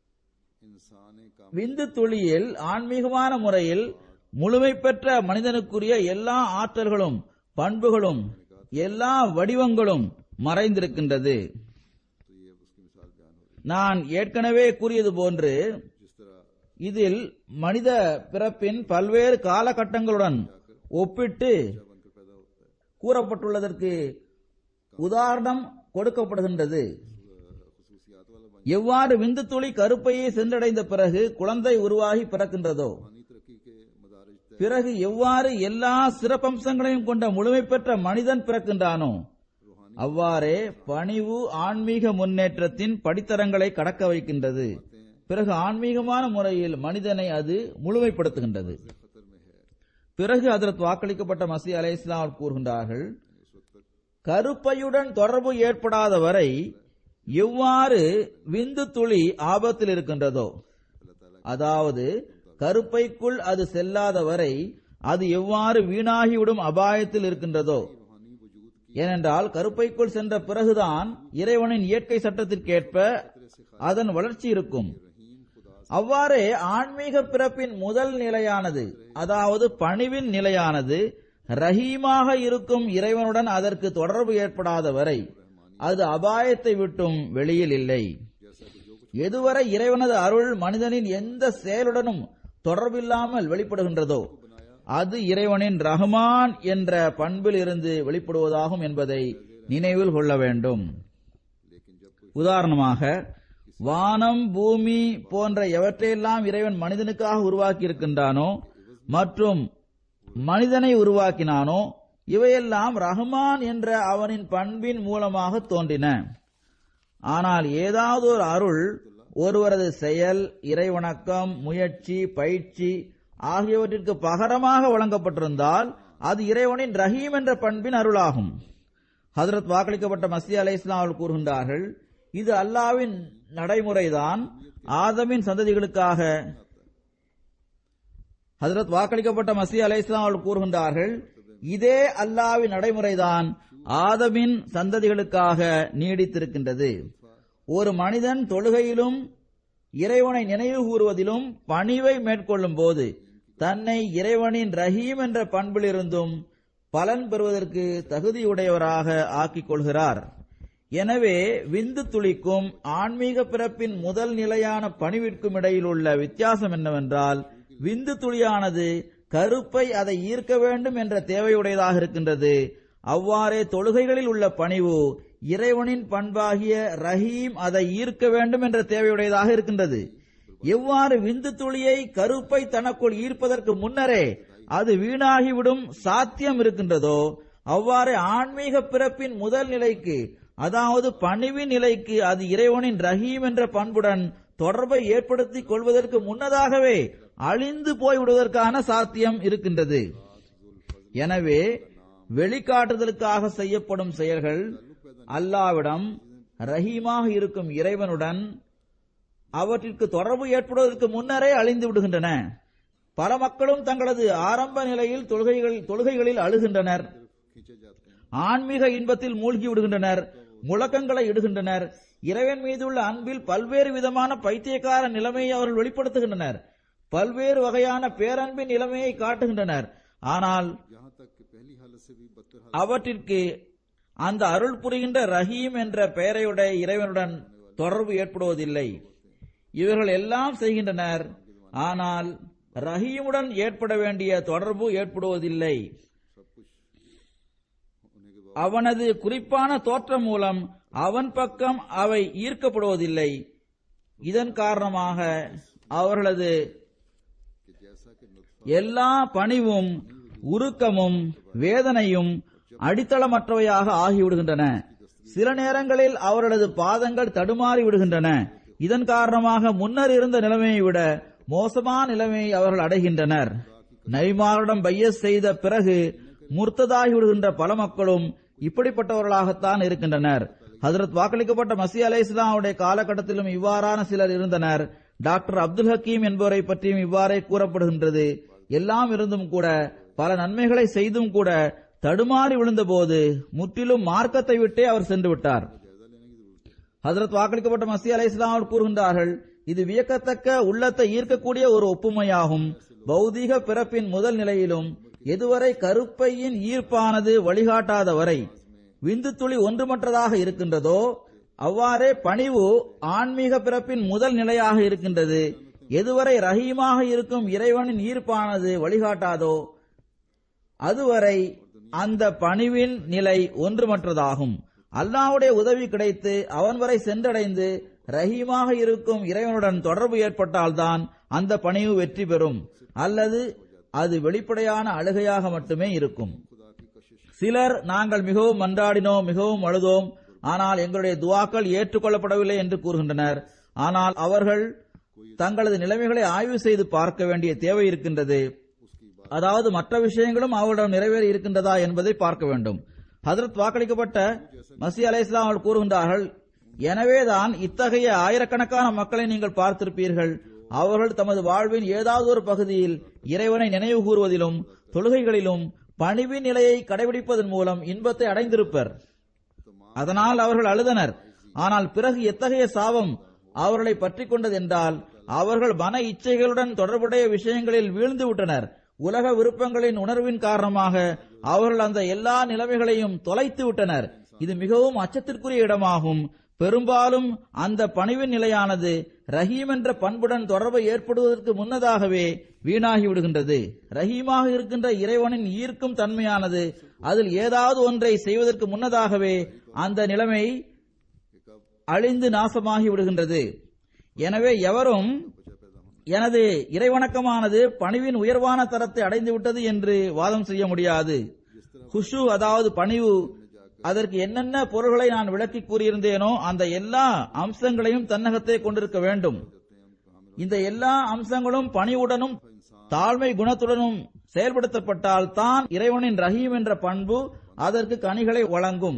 इंसान काम விந்து துளியில் ஆன்மீகமான முறையில் முழுமை பெற்ற மனிதனுக்குரிய எல்லா ஆற்றல்களும் பண்புகளும் எல்லா வடிவங்களும் மறைந்திருக்கின்றது तो ये उसकी मिसाल बयान हो रही நான் ஏற்கனவே கூறியது போன்று है जिस तरह இதில் மனித பிறப்பின் பல்வேறு காலகட்டங்களுடன் ஒப்பிட்டு बनकर पैदा होता है கூறப்பட்டுள்ளதற்கு உதாரணம் கொடுக்கப்படுகின்றது खसूसियात वाला बन எவ்வாறு விந்து துளி கருப்பையை சென்றடைந்த பிறகு குழந்தை உருவாகி பிறக்கின்றதோ रूहानी तरक्की के मदारज तय பிறகு எவ்வாறு எல்லா சிறப்பம்சங்களையும் கொண்ட முழுமை பெற்ற மனிதன் பிறக்கின்றானோ அவ்வாறே பணிவு ஆன்மீக முன்னேற்றத்தின் படித்தரங்களை கடக்க வைக்கின்றது பிறகு ஆன்மீகமான முறையில் மனிதனை அது முழுமைப்படுத்துகின்றது खतर में है பிறகு அதற்கு வாக்களிக்கப்பட்ட மசி அலை இஸ்லாம் கூறுகின்றார்கள் கருப்பையுடன் தொடர்பு ஏற்படாத வரை எவ்வாறு விந்து துளி ஆபத்தில் இருக்கின்றதோ அதாவது கருப்பைக்குள் அது செல்லாத வரை அது எவ்வாறு வீணாகிவிடும் அபாயத்தில் இருக்கின்றதோ रूहानी वजूद की ஏனென்றால் கருப்பைக்குள் சென்ற பிறகுதான் இறைவனின் இயற்கை சட்டத்திற்கேற்ப அதன் வளர்ச்சி இருக்கும் அவ்வாறே ஆன்மீக பிறப்பின் முதல் நிலையானது அதாவது பணிவின் நிலையானது ரஹீமாக இருக்கும் இறைவனுடன் அதற்கு தொடர்பு ஏற்படாத வரை அது அபாயத்தை விட்டும் வெளியில் இல்லை எதுவரை இறைவனது அருள் மனிதனின் எந்த செயலுடனும் தொடர்பில்லாமல் வெளிப்படுகின்றதோ அது இறைவனின் ரஹ்மான் என்ற பண்பில் இருந்து வெளிப்படுவதாகும் என்பதை நினைவில் கொள்ள வேண்டும் உதாரணமாக வானம் பூமி போன்ற எவற்றையெல்லாம் இறைவன் மனிதனுக்காக உருவாக்கி இருக்கின்றானோ மற்றும் மனிதனை உருவாக்கினானோ இவையெல்லாம் ரஹ்மான் என்ற அவனின் பண்பின் மூலமாக தோன்றின ஆனால் ஏதாவது ஒரு அருள் ஒருவரது செயல் இறைவணக்கம் முயற்சி பயிற்சி ஆகியவற்றிற்கு பகரமாக வழங்கப்பட்டிருந்தால் அது இறைவனின் ரஹீம் என்ற பண்பின் அருளாகும் ஹதரத் வாக்களிக்கப்பட்ட மசி அலை இஸ்லாம் அவர்கள் கூறுகின்றார்கள் இது அல்லாவின் நடைமுறைதான் ஆதமின் சந்ததிகளுக்காக ஹதரத் வாக்களிக்கப்பட்ட மசி அலை இஸ்லாம் அவர்கள் கூறுகின்றார்கள் இதே அல்லாவின் நடைமுறைதான் ஆதமின் சந்ததிகளுக்காக நீடித்திருக்கின்றது ஒரு மனிதன் தொழுகையிலும் இறைவனை நினைவு கூறுவதிலும் பணிவை மேற்கொள்ளும் போது தன்னை இறைவனின் ரஹீம் என்ற பண்பிலிருந்தும் பலன் பெறுவதற்கு தகுதியுடையவராக ஆக்கிக் கொள்கிறார் எனவே விந்து துளிக்கும் ஆன்மீக பிறப்பின் முதல் நிலையான பணிவிற்கும் இடையில் உள்ள வித்தியாசம் என்னவென்றால் விந்து துளியானது கருப்பை அதை ஈர்க்க வேண்டும் என்ற தேவையுடையதாக இருக்கின்றது அவ்வாறே தொழுகைகளில் உள்ள பணிவு இறைவனின் பண்பாகிய ரஹீம் அதை ஈர்க்க வேண்டும் என்ற தேவையுடையதாக இருக்கின்றது எவ்வாறு விந்து துளியை கருப்பை தனக்குள் ஈர்ப்பதற்கு முன்னரே அது வீணாகிவிடும் சாத்தியம் இருக்கின்றதோ அவ்வாறு ஆன்மீக பிறப்பின் முதல் நிலைக்கு அதாவது பணிவின் நிலைக்கு அது இறைவனின் ரஹீம் என்ற பண்புடன் தொடர்பை ஏற்படுத்திக் கொள்வதற்கு முன்னதாகவே அழிந்து போய்விடுவதற்கான சாத்தியம் இருக்கின்றது எனவே வெளிக்காட்டுதலுக்காக செய்யப்படும் செயல்கள் அல்லாவிடம் ரஹீமாக இருக்கும் இறைவனுடன் அவற்றிற்கு தொடர்பு ஏற்படுவதற்கு முன்னரே அழிந்து விடுகின்றன பல மக்களும் தங்களது ஆரம்ப நிலையில் தொழுகைகள் தொழுகைகளில் அழுகின்றனர் खींचे जाते हैं ஆன்மீக இன்பத்தில் மூழ்கி விடுகின்றனர் முழக்கங்களை இடுகின்றனர் இறைவன் மீதுள்ள அன்பில் பல்வேறு விதமான பைத்தியக்கார நிலைமையை அவர்கள் வெளிப்படுத்துகின்றனர் பல்வேறு வகையான பேரன்பின் நிலைமையை காட்டுகின்றனர் ஆனால் यहाँ तक कि पहली हालत से भी बदतर हालत அவற்றிற்கு அந்த அருள் புரிகின்ற ரஹீம் என்ற பெயரையுடைய இறைவனுடன் தொடர்பு ஏற்படுவதில்லை இவர்கள் எல்லாம் செய்கின்றனர் ஆனால் ரஹீமுடன் ஏற்பட வேண்டிய தொடர்பு ஏற்படுவதில்லை सब कुछ होने के बाद அவனது குறிப்பான தோற்றம் மூலம் அவன் பக்கம் அவை ஈர்க்கப்படுவதில்லை இதன் காரணமாக அவர்களது कि जैसा कि नुत्फा எல்லா பணிவும் உருக்கமும் வேதனையும் அடித்தளமற்றவையாக ஆகிவிடுகின்றன சில நேரங்களில் அவர்களது பாதங்கள் தடுமாறி விடுகின்றன இதன் காரணமாக முன்னர் இருந்த நிலைமையை விட மோசமான நிலைமையை அவர்கள் அடைகின்றனர் நைமாரிடம் பையஸ் செய்த பிறகு முர்த்ததாகி விடுகின்ற பல மக்களும் இப்படிப்பட்டவர்களாகத்தான் இருக்கின்றனர் ஹசரத் வாக்களிக்கப்பட்ட மசி அலை இஸ்லாமுடைய காலகட்டத்திலும் இவ்வாறான சிலர் இருந்தனர் டாக்டர் அப்துல் ஹக்கீம் என்பவரை பற்றியும் இவ்வாறே கூறப்படுகின்றது எல்லாம் இருந்தும் கூட பல நன்மைகளை செய்தும் கூட தடுமாறி விழுந்தபோது முற்றிலும் மார்க்கத்தை விட்டே அவர் சென்று விட்டார் ஹசரத் வாக்களிக்கப்பட்ட மசி அலை இஸ்லாம் கூறுகின்றார்கள் இது வியக்கத்தக்க உள்ளத்தை ஈர்க்கக்கூடிய ஒரு ஒப்புமையாகும் பௌதீக பிறப்பின் முதல் நிலையிலும் எதுவரை கருப்பையின் ஈர்ப்பானது வழிகாட்டாத வரை விந்து துளி ஒன்றுமற்றதாக இருக்கின்றதோ அவ்வாறே பணிவு ஆன்மீக பிறப்பின் முதல் நிலையாக இருக்கின்றது எதுவரை ரஹீமாக இருக்கும் இறைவனின் ஈர்ப்பானது வழிகாட்டாதோ அதுவரை அந்த பணிவின் நிலை ஒன்றுமற்றதாகும் அல்லாஹ்வுடைய உதவி கிடைத்து அவன் வரை சென்றடைந்து ரஹீமாக இருக்கும் இறைவனுடன் தொடர்பு ஏற்பட்டால்தான் அந்த பணிவு வெற்றி பெறும் அல்லது அது வெளிப்படையான அழுகையாக மட்டுமே இருக்கும் சிலர் நாங்கள் மிகவும் மன்றாடினோம் மிகவும் அழுதோம் ஆனால் எங்களுடைய துவாக்கள் ஏற்றுக்கொள்ளப்படவில்லை என்று கூறுகின்றனர் ஆனால் அவர்கள் தங்களது நிலைமைகளை ஆய்வு செய்து பார்க்க வேண்டிய தேவை இருக்கின்றது அதாவது மற்ற விஷயங்களும் அவரிடம் நிறைவேறி இருக்கின்றதா என்பதை பார்க்க வேண்டும் ஹதரத் வாக்களிக்கப்பட்ட மசி அலை இஸ்லாம் அவர்கள் கூறுகின்றார்கள் எனவேதான் இத்தகைய ஆயிரக்கணக்கான மக்களை நீங்கள் பார்த்திருப்பீர்கள் அவர்கள் தமது வாழ்வின் ஏதாவது ஒரு பகுதியில் இறைவனை நினைவு கூறுவதிலும் தொழுகைகளிலும் பணிவின் நிலையை கடைபிடிப்பதன் மூலம் இன்பத்தை அடைந்திருப்பர் அதனால் அவர்கள் அழுதனர் ஆனால் பிறகு எத்தகைய சாபம் அவர்களை பற்றி கொண்டதென்றால் அவர்கள் மன இச்சைகளுடன் தொடர்புடைய விஷயங்களில் வீழ்ந்து விட்டனர் உலக விருப்பங்களின் உணர்வின் காரணமாக அவர்கள் அந்த எல்லா நிலைமைகளையும் தொலைத்து விட்டனர் இது மிகவும் அச்சத்திற்குரிய இடமாகும் பெரும்பாலும் அந்த பணிவின் நிலையானது ரஹீம் என்ற பண்புடன் தொடர்பை ஏற்படுவதற்கு முன்னதாகவே வீணாகி விடுகின்றது ரஹீமாக இருக்கின்ற இறைவனின் ஈர்க்கும் தன்மையானது அதில் ஏதாவது ஒன்றை செய்வதற்கு முன்னதாகவே அந்த நிலைமை அழிந்து நாசமாகி விடுகின்றது எனவே எவரும் எனது இறைவணக்கமானது பணிவின் உயர்வான தரத்தை அடைந்து விட்டது என்று வாதம் செய்ய முடியாது குஷு அதாவது பணிவு அதற்கு என்னென்ன பொருள்களை நான் விளக்கி கூறியிருந்தேனோ அந்த எல்லா அம்சங்களையும் தன்னகத்தை கொண்டிருக்க வேண்டும் இந்த எல்லா அம்சங்களும் பணிவுடனும் தாழ்மை குணத்துடனும் செயல்படுத்தப்பட்டால் தான் இறைவனின் ரஹீம் என்ற பண்பு அதற்கு கனிகளை வழங்கும்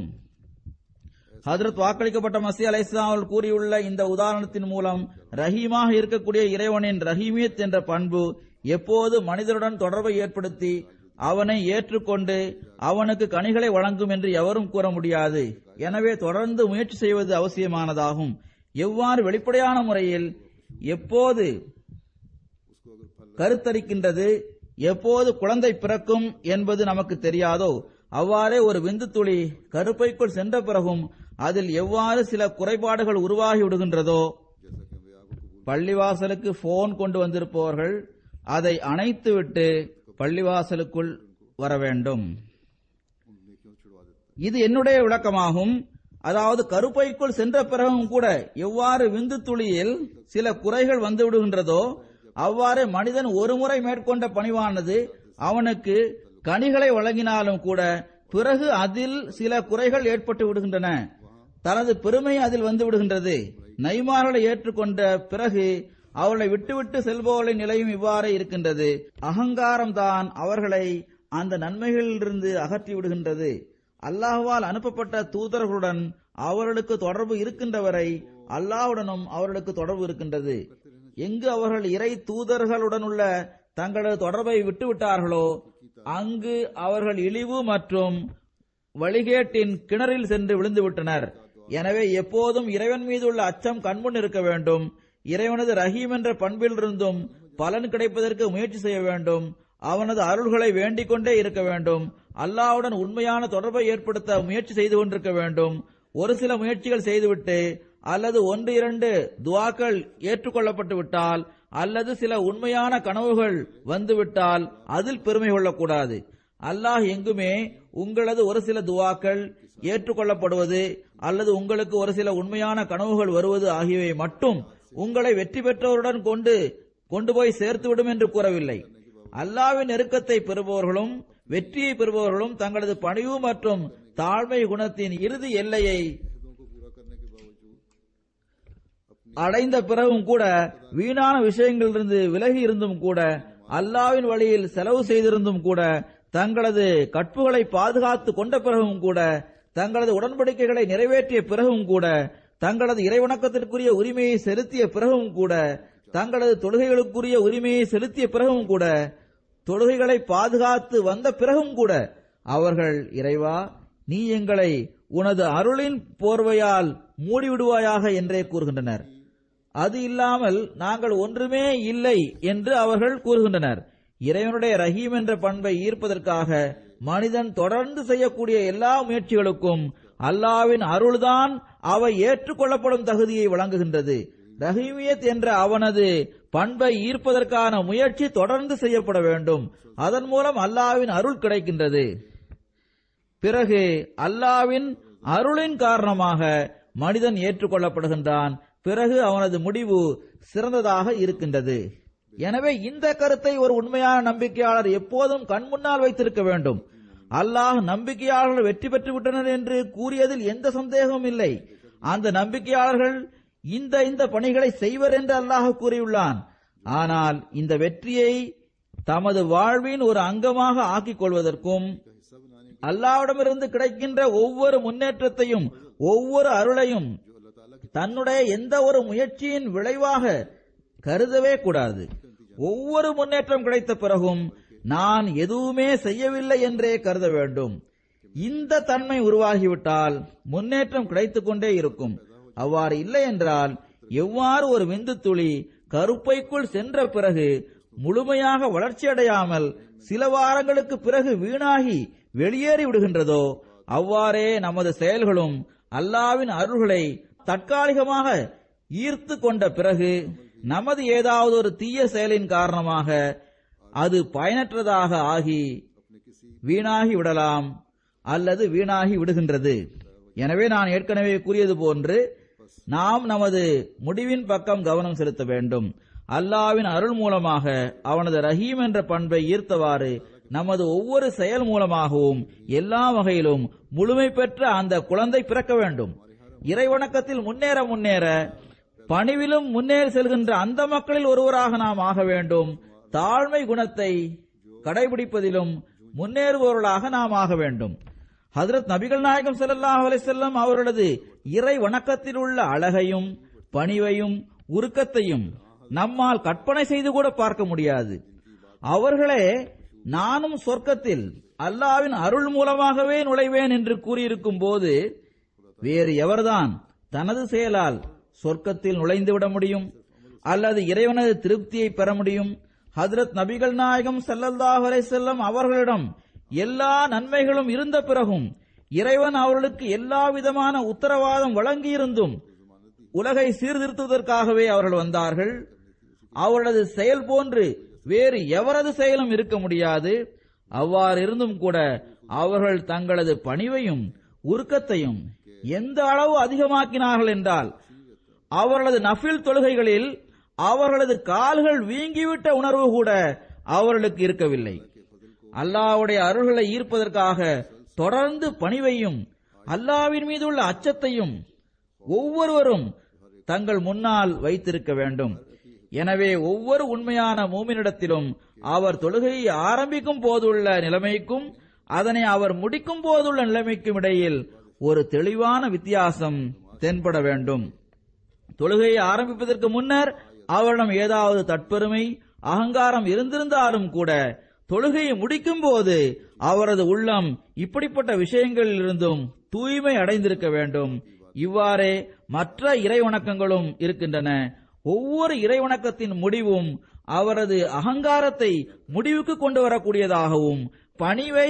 ஹதரத் வாக்களிக்கப்பட்ட மசி அலை அவர்கள் கூறியுள்ள இந்த உதாரணத்தின் மூலம் ரஹீமாக இருக்கக்கூடிய இறைவனின் ரஹீமியத் என்ற பண்பு எப்போது மனிதருடன் தொடர்பை ஏற்படுத்தி அவனை ஏற்றுக்கொண்டு அவனுக்கு கனிகளை வழங்கும் என்று எவரும் கூற முடியாது எனவே தொடர்ந்து முயற்சி செய்வது அவசியமானதாகும் எவ்வாறு வெளிப்படையான முறையில் எப்போது கருத்தரிக்கின்றது எப்போது குழந்தை பிறக்கும் என்பது நமக்கு தெரியாதோ அவ்வாறே ஒரு விந்து துளி கருப்பைக்குள் சென்ற பிறகும் அதில் எவ்வாறு சில குறைபாடுகள் உருவாகி விடுகின்றதோ பள்ளிவாசலுக்கு போன் கொண்டு வந்திருப்பவர்கள் அதை அணைத்துவிட்டு பள்ளிவாசலுக்குள் வர வேண்டும் இது என்னுடைய விளக்கமாகும் அதாவது கருப்பைக்குள் சென்ற பிறகும் கூட எவ்வாறு விந்து துளியில் சில குறைகள் வந்து விடுகின்றதோ அவ்வாறு மனிதன் ஒருமுறை மேற்கொண்ட பணிவானது அவனுக்கு கனிகளை வழங்கினாலும் கூட பிறகு அதில் சில குறைகள் ஏற்பட்டு விடுகின்றன தனது பெருமை அதில் வந்து விடுகின்றது நைமார்களை ஏற்றுக்கொண்ட பிறகு அவர்களை விட்டுவிட்டு செல்பவர்களின் நிலையும் இவ்வாறே இருக்கின்றது அகங்காரம் தான் அவர்களை அந்த நன்மைகளிலிருந்து அகற்றி விடுகின்றது அல்லாஹ்வால் அனுப்பப்பட்ட தூதர்களுடன் அவர்களுக்கு தொடர்பு இருக்கின்றவரை அல்லாஹ்வுடனும் அவர்களுக்கு தொடர்பு இருக்கின்றது எங்கு அவர்கள் இறை தூதர்களுடன் உள்ள தங்களது தொடர்பை விட்டுவிட்டார்களோ அங்கு அவர்கள் இழிவு மற்றும் வழிகேட்டின் கிணறில் சென்று விழுந்து விட்டனர் எனவே எப்போதும் இறைவன் மீது உள்ள அச்சம் கண்முன் இருக்க வேண்டும் இறைவனது ரஹீம் என்ற பண்பிலிருந்தும் பலன் கிடைப்பதற்கு முயற்சி செய்ய வேண்டும் அவனது அருள்களை வேண்டிக் கொண்டே இருக்க வேண்டும் அல்லாவுடன் உண்மையான தொடர்பை ஏற்படுத்த முயற்சி செய்து கொண்டிருக்க வேண்டும் ஒரு சில முயற்சிகள் செய்துவிட்டு அல்லது ஒன்று இரண்டு துவாக்கள் ஏற்றுக்கொள்ளப்பட்டு விட்டால் அல்லது சில உண்மையான கனவுகள் வந்துவிட்டால் அதில் பெருமை கொள்ளக்கூடாது அல்லாஹ் எங்குமே உங்களது ஒரு சில துவாக்கள் ஏற்றுக்கொள்ளப்படுவது அல்லது உங்களுக்கு ஒரு சில உண்மையான கனவுகள் வருவது ஆகியவை மட்டும் உங்களை வெற்றி பெற்றவருடன் கொண்டு கொண்டு போய் சேர்த்துவிடும் என்று கூறவில்லை அல்லாவின் நெருக்கத்தை பெறுபவர்களும் வெற்றியை பெறுபவர்களும் தங்களது பணிவு மற்றும் தாழ்மை குணத்தின் இறுதி எல்லையை அடைந்த பிறகும் கூட வீணான விஷயங்களிலிருந்து விலகி இருந்தும் கூட அல்லாவின் வழியில் செலவு செய்திருந்தும் கூட தங்களது கற்புகளை பாதுகாத்து கொண்ட பிறகும் கூட தங்களது உடன்படிக்கைகளை நிறைவேற்றிய பிறகும் கூட தங்களது இறைவணக்கத்திற்குரிய உரிமையை செலுத்திய பிறகும் கூட தங்களது தொழுகைகளுக்குரிய உரிமையை செலுத்திய பிறகும் கூட தொழுகைகளை பாதுகாத்து வந்த பிறகும் கூட அவர்கள் இறைவா நீ எங்களை உனது அருளின் போர்வையால் மூடிவிடுவாயாக என்றே கூறுகின்றனர் அது இல்லாமல் நாங்கள் ஒன்றுமே இல்லை என்று அவர்கள் கூறுகின்றனர் இறைவனுடைய ரஹீம் என்ற பண்பை ஈர்ப்பதற்காக மனிதன் தொடர்ந்து செய்யக்கூடிய எல்லா முயற்சிகளுக்கும் அல்லாவின் அருள்தான் அவை ஏற்றுக்கொள்ளப்படும் தகுதியை வழங்குகின்றது ரஹீமியத் என்ற அவனது பண்பை ஈர்ப்பதற்கான முயற்சி தொடர்ந்து செய்யப்பட வேண்டும் அதன் மூலம் அல்லாவின் அருள் கிடைக்கின்றது பிறகு அல்லாவின் அருளின் காரணமாக மனிதன் ஏற்றுக்கொள்ளப்படுகின்றான் பிறகு அவனது முடிவு சிறந்ததாக இருக்கின்றது எனவே இந்த கருத்தை ஒரு உண்மையான நம்பிக்கையாளர் எப்போதும் கண் முன்னால் வைத்திருக்க வேண்டும் அல்லாஹ் நம்பிக்கையாளர்கள் வெற்றி பெற்று விட்டனர் என்று கூறியதில் எந்த சந்தேகமும் இல்லை அந்த நம்பிக்கையாளர்கள் இந்த இந்த பணிகளை செய்வர் என்று அல்லாஹ் கூறியுள்ளான் ஆனால் இந்த வெற்றியை தமது வாழ்வின் ஒரு அங்கமாக ஆக்கிக் கொள்வதற்கும் அல்லாவிடமிருந்து கிடைக்கின்ற ஒவ்வொரு முன்னேற்றத்தையும் ஒவ்வொரு அருளையும் தன்னுடைய எந்த ஒரு முயற்சியின் விளைவாக கருதவே கூடாது ஒவ்வொரு முன்னேற்றம் கிடைத்த பிறகும் நான் எதுவுமே செய்யவில்லை என்றே கருத வேண்டும் இந்த தன்மை உருவாகிவிட்டால் முன்னேற்றம் கிடைத்துக் கொண்டே இருக்கும் அவ்வாறு இல்லை என்றால் எவ்வாறு ஒரு விந்து துளி கருப்பைக்குள் சென்ற பிறகு முழுமையாக வளர்ச்சியடையாமல் சில வாரங்களுக்கு பிறகு வீணாகி வெளியேறி விடுகின்றதோ அவ்வாறே நமது செயல்களும் அல்லாவின் அருள்களை தற்காலிகமாக ஈர்த்து கொண்ட பிறகு நமது ஏதாவது ஒரு தீய செயலின் காரணமாக அது பயனற்றதாக ஆகி வீணாகி விடலாம் அல்லது வீணாகி விடுகின்றது எனவே நான் ஏற்கனவே கூறியது போன்று நாம் நமது முடிவின் பக்கம் கவனம் செலுத்த வேண்டும் அல்லாவின் அருள் மூலமாக அவனது ரஹீம் என்ற பண்பை ஈர்த்தவாறு நமது ஒவ்வொரு செயல் மூலமாகவும் எல்லா வகையிலும் முழுமை பெற்ற அந்த குழந்தை பிறக்க வேண்டும் இறைவணக்கத்தில் முன்னேற முன்னேற பணிவிலும் முன்னேறி செல்கின்ற அந்த மக்களில் ஒருவராக நாம் ஆக வேண்டும் தாழ்மை குணத்தை கடைபிடிப்பதிலும் முன்னேறுபவர்களாக நாம் ஆக வேண்டும் ஹதரத் நபிகள் நாயகம் ஸல்லல்லாஹு அலைஹி வஸல்லம் அவர்களது இறை வணக்கத்தில் உள்ள அழகையும் பணிவையும் உருக்கத்தையும் நம்மால் கற்பனை செய்து கூட பார்க்க முடியாது அவர்களே நானும் சொர்க்கத்தில் அல்லாவின் அருள் மூலமாகவே நுழைவேன் என்று கூறியிருக்கும் போது வேறு எவர்தான் தனது செயலால் சொர்க்கத்தில் நுழைந்துவிட முடியும் அல்லது இறைவனது திருப்தியை பெற முடியும் ஹதரத் நபிகள் நாயகம் ஸல்லல்லாஹு அலைஹி செல்லம் அவர்களிடம் எல்லா நன்மைகளும் இருந்த பிறகும் இறைவன் அவர்களுக்கு எல்லா விதமான உத்தரவாதம் வழங்கியிருந்தும் உலகை சீர்திருத்துவதற்காகவே அவர்கள் வந்தார்கள் அவரது செயல் போன்று வேறு எவரது செயலும் இருக்க முடியாது அவ்வாறு இருந்தும் கூட அவர்கள் தங்களது பணிவையும் உருக்கத்தையும் எந்த அளவு அதிகமாக்கினார்கள் என்றால் அவர்களது நஃபில் தொழுகைகளில் அவர்களது கால்கள் வீங்கிவிட்ட உணர்வு கூட அவர்களுக்கு இருக்கவில்லை அல்லாஹ்வுடைய அருள்களை ஈர்ப்பதற்காக தொடர்ந்து பணிவையும் அல்லாவின் மீது உள்ள அச்சத்தையும் ஒவ்வொருவரும் தங்கள் முன்னால் வைத்திருக்க வேண்டும் எனவே ஒவ்வொரு உண்மையான மூமினிடத்திலும் அவர் தொழுகையை ஆரம்பிக்கும் போதுள்ள நிலைமைக்கும் அதனை அவர் முடிக்கும் போதுள்ள நிலைமைக்கும் இடையில் ஒரு தெளிவான வித்தியாசம் தென்பட வேண்டும் தொழுகையை ஆரம்பிப்பதற்கு முன்னர் அவரிடம் ஏதாவது தற்பெருமை அகங்காரம் இருந்திருந்தாலும் கூட தொழுகையை முடிக்கும் போது அவரது உள்ளம் இப்படிப்பட்ட விஷயங்களில் இருந்தும் தூய்மை அடைந்திருக்க வேண்டும் இவ்வாறே மற்ற இறை வணக்கங்களும் இருக்கின்றன ஒவ்வொரு இறை வணக்கத்தின் முடிவும் அவரது அகங்காரத்தை முடிவுக்கு கொண்டு வரக்கூடியதாகவும் பணிவை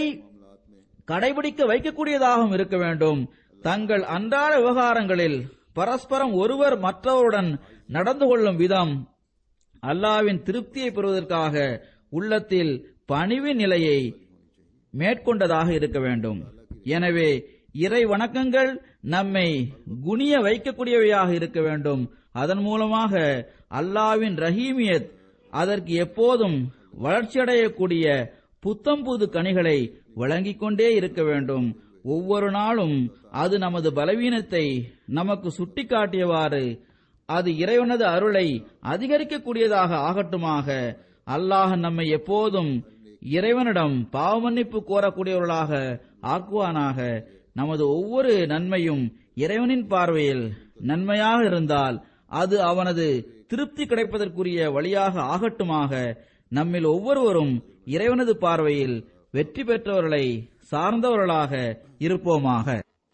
கடைபிடிக்க வைக்கக்கூடியதாகவும் இருக்க வேண்டும் தங்கள் அன்றாட விவகாரங்களில் பரஸ்பரம் ஒருவர் மற்றவருடன் நடந்து கொள்ளும் விதம் அல்லாவின் திருப்தியை பெறுவதற்காக உள்ளத்தில் பணிவின் நிலையை மேற்கொண்டதாக இருக்க வேண்டும் எனவே இறை வணக்கங்கள் நம்மை குனிய வைக்கக்கூடியவையாக இருக்க வேண்டும் அதன் மூலமாக அல்லாவின் ரஹீமியத் அதற்கு எப்போதும் வளர்ச்சியடையக்கூடிய புத்தம் புது கனிகளை வழங்கிக் கொண்டே இருக்க வேண்டும் ஒவ்வொரு நாளும் அது நமது பலவீனத்தை நமக்கு சுட்டிக்காட்டியவாறு அது இறைவனது அருளை அதிகரிக்கக்கூடியதாக ஆகட்டுமாக அல்லாஹ் நம்மை எப்போதும் இறைவனிடம் பாவமன்னிப்பு கோரக்கூடியவர்களாக ஆக்குவானாக நமது ஒவ்வொரு நன்மையும் இறைவனின் பார்வையில் நன்மையாக இருந்தால் அது அவனது திருப்தி கிடைப்பதற்குரிய வழியாக ஆகட்டுமாக நம்மில் ஒவ்வொருவரும் இறைவனது பார்வையில் வெற்றி பெற்றவர்களை சார்ந்தவர்களாக இருப்போமாக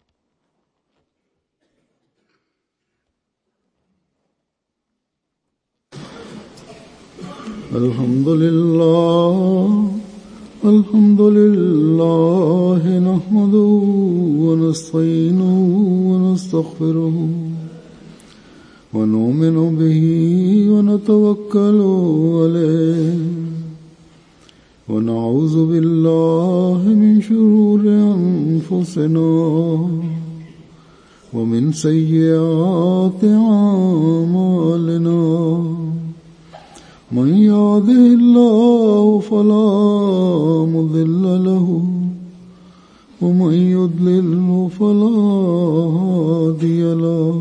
الحمد لله الحمد لله نحمده ونستعينه ونستغفره ونؤمن به ونتوكل عليه ونعوذ بالله من شرور أنفسنا ومن سيئات أعمالنا من يهده الله فلا مضل له ومن يضلل فلا هادي له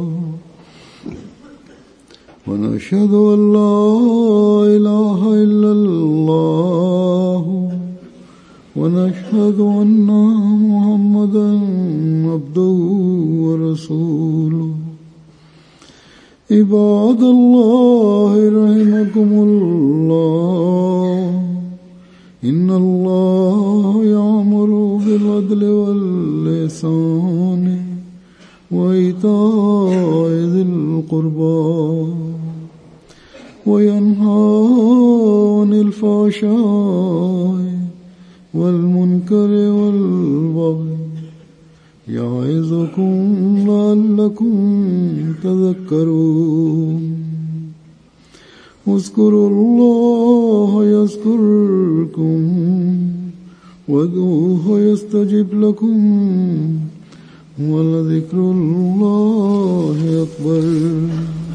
ونشهد أن لا إله إلا الله ونشهد أن محمدا عبده ورسوله عباد الله رحمكم الله إن الله يأمر بالعدل واللسان وإيتاء ذي القربى وينهى عن الفحشاء والمنكر والبغي يعظكم لعلكم تذكرون اذكروا الله يذكركم وادعوه يستجب لكم ولذكر الله أكبر